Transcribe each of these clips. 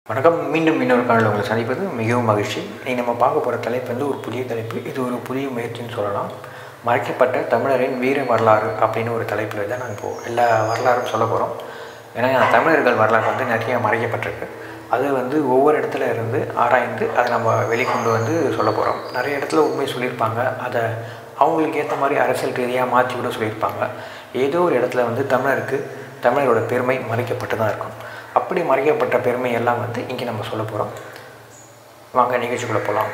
வணக்கம் மீண்டும் இன்னொரு காலில் உங்களை சந்திப்பது மிகவும் மகிழ்ச்சி இன்னைக்கு நம்ம பார்க்க போகிற தலைப்பு வந்து ஒரு புதிய தலைப்பு இது ஒரு புதிய முயற்சின்னு சொல்லலாம் மறைக்கப்பட்ட தமிழரின் வீர வரலாறு அப்படின்னு ஒரு தலைப்பில் தான் நாங்கள் இப்போது எல்லா வரலாறும் சொல்ல போகிறோம் ஏன்னா தமிழர்கள் வரலாறு வந்து நிறைய மறைக்கப்பட்டிருக்கு அது வந்து ஒவ்வொரு இடத்துல இருந்து ஆராய்ந்து அதை நம்ம வெளிக்கொண்டு வந்து சொல்ல போகிறோம் நிறைய இடத்துல உண்மை சொல்லியிருப்பாங்க அதை அவங்களுக்கு ஏற்ற மாதிரி அரசியல் ரீதியாக மாற்றி கூட சொல்லியிருப்பாங்க ஏதோ ஒரு இடத்துல வந்து தமிழருக்கு தமிழரோட பெருமை மறைக்கப்பட்டு தான் இருக்கும் அப்படி மறைக்கப்பட்ட பெருமை எல்லாம் வந்து இங்கே நம்ம சொல்ல போகிறோம் வாங்க நிகழ்ச்சிக்குள்ளே போகலாம்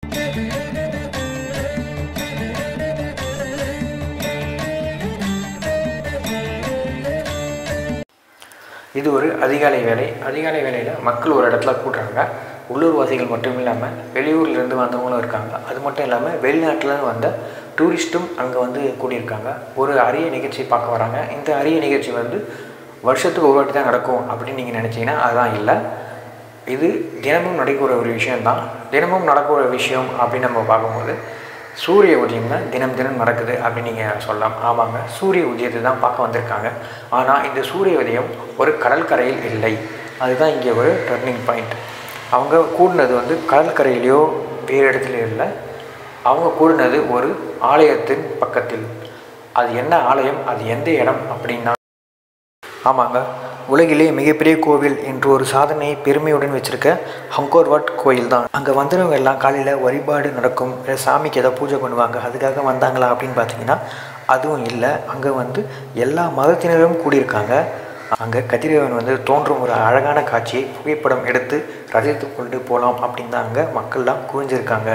இது ஒரு அதிகாலை வேலை அதிகாலை வேலையில் மக்கள் ஒரு இடத்துல கூட்டுறாங்க உள்ளூர்வாசிகள் மட்டும் இல்லாமல் வெளியூர்லேருந்து வந்தவங்களும் இருக்காங்க அது மட்டும் இல்லாமல் வெளிநாட்டில் வந்த டூரிஸ்ட்டும் அங்கே வந்து கூடியிருக்காங்க ஒரு அரிய நிகழ்ச்சி பார்க்க வராங்க இந்த அரிய நிகழ்ச்சி வந்து வருஷத்துக்கு ஒரு வாட்டி தான் நடக்கும் அப்படின்னு நீங்கள் நினச்சிங்கன்னா அதுதான் இல்லை இது தினமும் நடக்கிற ஒரு விஷயம்தான் தினமும் நடக்கிற விஷயம் அப்படின்னு நம்ம பார்க்கும்போது சூரிய உதயம் தான் தினம் தினம் நடக்குது அப்படின்னு நீங்கள் சொல்லலாம் ஆமாங்க சூரிய உதயத்தை தான் பார்க்க வந்திருக்காங்க ஆனால் இந்த சூரிய உதயம் ஒரு கடற்கரையில் இல்லை அதுதான் இங்கே ஒரு டர்னிங் பாயிண்ட் அவங்க கூடினது வந்து கடற்கரையிலையோ வேறு இடத்துலையோ இல்லை அவங்க கூடினது ஒரு ஆலயத்தின் பக்கத்தில் அது என்ன ஆலயம் அது எந்த இடம் அப்படின்னா ஆமாங்க உலகிலே மிகப்பெரிய கோவில் என்று ஒரு சாதனையை பெருமையுடன் வச்சுருக்க ஹங்கோர்வாட் கோயில் தான் அங்கே வந்துடுறவங்க எல்லாம் காலையில் வழிபாடு நடக்கும் இல்லை சாமிக்கு ஏதோ பூஜை பண்ணுவாங்க அதுக்காக வந்தாங்களா அப்படின்னு பார்த்தீங்கன்னா அதுவும் இல்லை அங்கே வந்து எல்லா மதத்தினரும் கூடியிருக்காங்க அங்கே கதிரவன் வந்து தோன்றும் ஒரு அழகான காட்சியை புகைப்படம் எடுத்து ரசித்து கொண்டு போகலாம் அப்படின்னு தான் அங்கே மக்கள்லாம் குவிஞ்சிருக்காங்க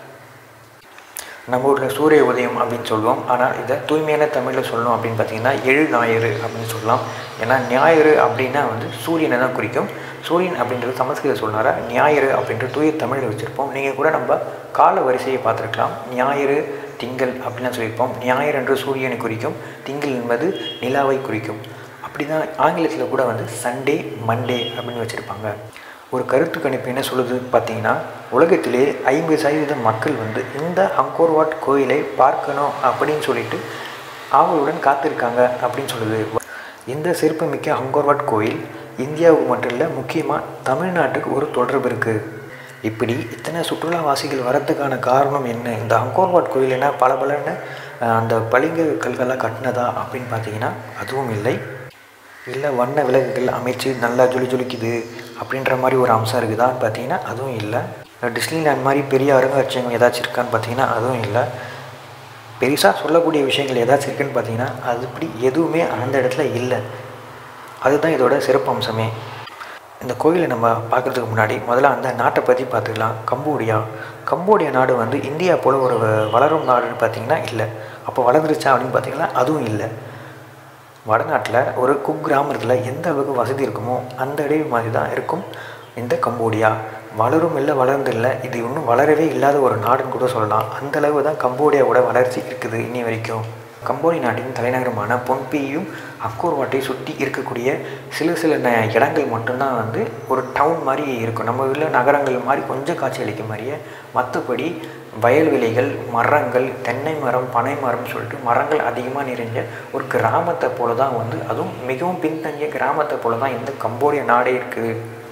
நம்ம ஊரில் சூரிய உதயம் அப்படின்னு சொல்லுவோம் ஆனால் இதை தூய்மையான தமிழில் சொல்லணும் அப்படின்னு பார்த்தீங்கன்னா எழு ஞாயிறு அப்படின்னு சொல்லலாம் ஏன்னா ஞாயிறு அப்படின்னா வந்து சூரியனை தான் குறிக்கும் சூரியன் அப்படின்றது சமஸ்கிருத சொன்னாரா ஞாயிறு அப்படின்ற தூய தமிழில் வச்சுருப்போம் நீங்கள் கூட நம்ம கால வரிசையை பார்த்துருக்கலாம் ஞாயிறு திங்கள் அப்படின்லாம் சொல்லியிருப்போம் ஞாயிறு என்று சூரியனை குறிக்கும் திங்கள் என்பது நிலாவை குறிக்கும் அப்படி தான் ஆங்கிலத்தில் கூட வந்து சண்டே மண்டே அப்படின்னு வச்சுருப்பாங்க ஒரு கருத்து கணிப்பு என்ன சொல்லுது பார்த்தீங்கன்னா உலகத்திலே ஐம்பது சதவீத மக்கள் வந்து இந்த அங்கோர்வாட் கோயிலை பார்க்கணும் அப்படின்னு சொல்லிட்டு ஆவலுடன் காத்திருக்காங்க அப்படின்னு சொல்லுது இந்த சிறப்புமிக்க அங்கோர்வாட் கோயில் இந்தியாவுக்கு மட்டும் இல்லை முக்கியமாக தமிழ்நாட்டுக்கு ஒரு தொடர்பு இருக்குது இப்படி இத்தனை சுற்றுலாவாசிகள் வரத்துக்கான காரணம் என்ன இந்த அங்கோர்வாட் கோயில் என்ன பல பலன்னு அந்த பளிங்கு கல்களாக கட்டினதா அப்படின்னு பார்த்தீங்கன்னா அதுவும் இல்லை இல்லை வண்ண விலங்குகள் அமைச்சு நல்லா ஜொலி ஜொலிக்குது அப்படின்ற மாதிரி ஒரு அம்சம் இருக்குதான்னு பார்த்தீங்கன்னா அதுவும் இல்லை டிஸ்னிலேண்ட் மாதிரி பெரிய அருங்காட்சியகம் ஏதாச்சும் இருக்கான்னு பார்த்தீங்கன்னா அதுவும் இல்லை பெருசாக சொல்லக்கூடிய விஷயங்கள் ஏதாச்சும் இருக்குன்னு பார்த்தீங்கன்னா அது இப்படி எதுவுமே அந்த இடத்துல இல்லை அதுதான் இதோட சிறப்பு அம்சமே இந்த கோயிலை நம்ம பார்க்குறதுக்கு முன்னாடி முதல்ல அந்த நாட்டை பற்றி பார்த்துக்கலாம் கம்போடியா கம்போடியா நாடு வந்து இந்தியா போல் ஒரு வளரும் நாடுன்னு பார்த்தீங்கன்னா இல்லை அப்போ வளர்ந்துருச்சா அப்படின்னு பார்த்தீங்கன்னா அதுவும் இல்லை வடநாட்டில் ஒரு குக் கிராமத்தில் எந்த அளவுக்கு வசதி இருக்குமோ அந்த இடையே மாதிரி தான் இருக்கும் இந்த கம்போடியா வளரும் இல்லை வளர்ந்து இல்லை இது இன்னும் வளரவே இல்லாத ஒரு நாடுன்னு கூட சொல்லலாம் அந்த அளவு தான் கம்போடியாவோட வளர்ச்சி இருக்குது இன்னி வரைக்கும் கம்போடிய நாட்டின் தலைநகரமான பொன்பியும் அக்கோர்வாட்டை சுற்றி இருக்கக்கூடிய சில சில ந இடங்கள் மட்டும்தான் வந்து ஒரு டவுன் மாதிரி இருக்கும் நம்ம ஊரில் நகரங்கள் மாதிரி கொஞ்சம் காட்சி அளிக்கும் மாதிரியே மற்றபடி வயல்வெளிகள் மரங்கள் தென்னை மரம் பனை மரம் சொல்லிட்டு மரங்கள் அதிகமாக நிறைஞ்ச ஒரு கிராமத்தை போல தான் வந்து அதுவும் மிகவும் பின்தங்கிய கிராமத்தை போல தான் இந்த கம்போடிய நாடே இருக்குது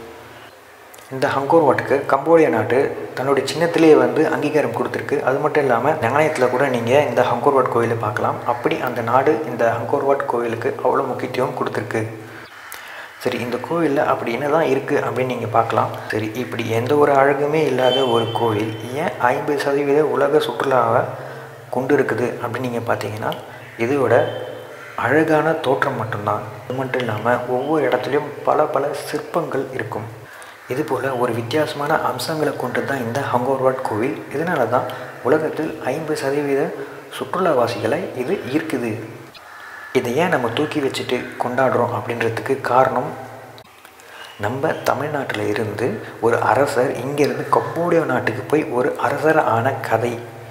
இந்த ஹங்கோர்வாட்டுக்கு கம்போடிய நாட்டு தன்னுடைய சின்னத்திலேயே வந்து அங்கீகாரம் கொடுத்துருக்கு அது மட்டும் இல்லாமல் நாணயத்தில் கூட நீங்கள் இந்த ஹங்கோர்வாட் கோயிலை பார்க்கலாம் அப்படி அந்த நாடு இந்த ஹங்கோர்வாட் கோயிலுக்கு அவ்வளோ முக்கியத்துவம் கொடுத்துருக்கு சரி இந்த கோவிலில் அப்படி என்ன தான் இருக்குது அப்படின்னு நீங்கள் பார்க்கலாம் சரி இப்படி எந்த ஒரு அழகுமே இல்லாத ஒரு கோவில் ஏன் ஐம்பது சதவீத உலக சுற்றுலாவை கொண்டு இருக்குது அப்படின்னு நீங்கள் பார்த்தீங்கன்னா இதோட அழகான தோற்றம் மட்டும்தான் அது மட்டும் இல்லாமல் ஒவ்வொரு இடத்துலையும் பல பல சிற்பங்கள் இருக்கும் இதுபோல் ஒரு வித்தியாசமான அம்சங்களை கொண்டு தான் இந்த ஹங்கோர்வாட் கோவில் இதனால தான் உலகத்தில் ஐம்பது சதவீத சுற்றுலாவாசிகளை இது ஈர்க்குது இதை ஏன் நம்ம தூக்கி வச்சுட்டு கொண்டாடுறோம் அப்படின்றதுக்கு காரணம் நம்ம தமிழ்நாட்டில் இருந்து ஒரு அரசர் இங்கேருந்து கம்போடியா நாட்டுக்கு போய் ஒரு அரசர் ஆன கதை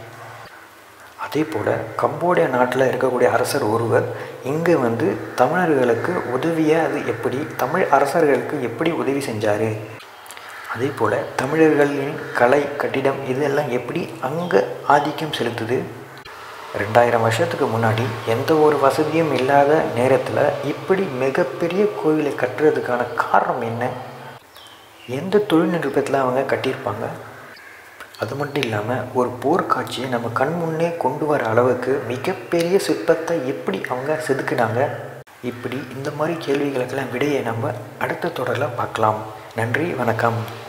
அதே போல் கம்போடியா நாட்டில் இருக்கக்கூடிய அரசர் ஒருவர் இங்கே வந்து தமிழர்களுக்கு உதவிய அது எப்படி தமிழ் அரசர்களுக்கு எப்படி உதவி செஞ்சார் அதே போல் தமிழர்களின் கலை கட்டிடம் இதெல்லாம் எப்படி அங்கே ஆதிக்கம் செலுத்துது ரெண்டாயிரம் வருஷத்துக்கு முன்னாடி எந்த ஒரு வசதியும் இல்லாத நேரத்தில் இப்படி மிகப்பெரிய கோவிலை கட்டுறதுக்கான காரணம் என்ன எந்த தொழில்நுட்பத்தில் அவங்க கட்டியிருப்பாங்க அது மட்டும் இல்லாமல் ஒரு போர்க்காட்சியை நம்ம கண் முன்னே கொண்டு வர அளவுக்கு மிகப்பெரிய சிற்பத்தை எப்படி அவங்க செதுக்குனாங்க இப்படி இந்த மாதிரி கேள்விகளுக்கெல்லாம் விடையை நம்ம அடுத்த தொடரில் பார்க்கலாம் நன்றி வணக்கம்